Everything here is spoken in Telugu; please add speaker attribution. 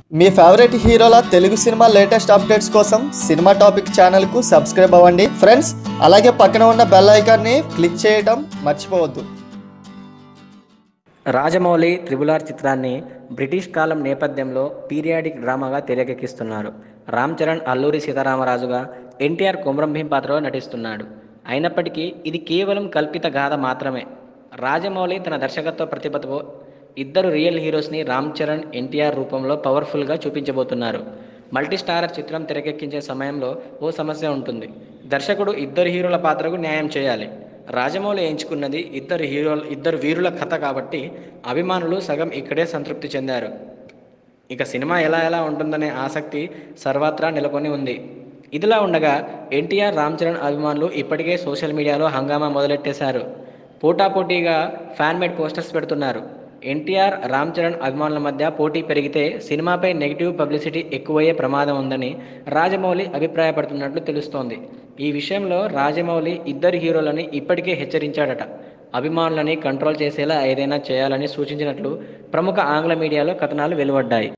Speaker 1: మీ ఫేవరెట్ హీరోల తెలుగు సినిమా లేటెస్ట్ అప్డేట్స్ కోసం సినిమా టాపిక్ ఛానల్కు సబ్స్క్రైబ్ అవ్వండి ఫ్రెండ్స్ అలాగే పక్కన ఉన్న బెల్ ఐకాన్ని క్లిక్ చేయడం మర్చిపోవద్దు
Speaker 2: రాజమౌళి త్రిబుల్ ఆర్ చిత్రాన్ని బ్రిటిష్ కాలం నేపథ్యంలో పీరియాడిక్ డ్రామాగా తెరకెక్కిస్తున్నారు రామ్ చరణ్ అల్లూరి సీతారామరాజుగా ఎన్టీఆర్ కొమరం భీం పాత్రలో నటిస్తున్నాడు అయినప్పటికీ ఇది కేవలం కల్పిత గాథ మాత్రమే రాజమౌళి తన దర్శకత్వ ప్రతిభతో ఇద్దరు రియల్ హీరోస్ని రామ్ చరణ్ ఎన్టీఆర్ రూపంలో పవర్ఫుల్గా చూపించబోతున్నారు మల్టీ స్టారర్ చిత్రం తెరకెక్కించే సమయంలో ఓ సమస్య ఉంటుంది దర్శకుడు ఇద్దరు హీరోల పాత్రకు న్యాయం చేయాలి రాజమౌళి ఎంచుకున్నది ఇద్దరు హీరోల ఇద్దరు వీరుల కథ కాబట్టి అభిమానులు సగం ఇక్కడే సంతృప్తి చెందారు ఇక సినిమా ఎలా ఎలా ఉంటుందనే ఆసక్తి సర్వత్రా నెలకొని ఉంది ఇదిలా ఉండగా ఎన్టీఆర్ రామ్ చరణ్ అభిమానులు ఇప్పటికే సోషల్ మీడియాలో హంగామా మొదలెట్టేశారు పోటాపోటీగా ఫ్యాన్ మేడ్ పోస్టర్స్ పెడుతున్నారు ఎన్టీఆర్ రామ్ చరణ్ అభిమానుల మధ్య పోటీ పెరిగితే సినిమాపై నెగిటివ్ పబ్లిసిటీ ఎక్కువయ్యే ప్రమాదం ఉందని రాజమౌళి అభిప్రాయపడుతున్నట్లు తెలుస్తోంది ఈ విషయంలో రాజమౌళి ఇద్దరు హీరోలని ఇప్పటికే హెచ్చరించాడట అభిమానులని కంట్రోల్ చేసేలా ఏదైనా చేయాలని సూచించినట్లు ప్రముఖ ఆంగ్ల మీడియాలో కథనాలు వెలువడ్డాయి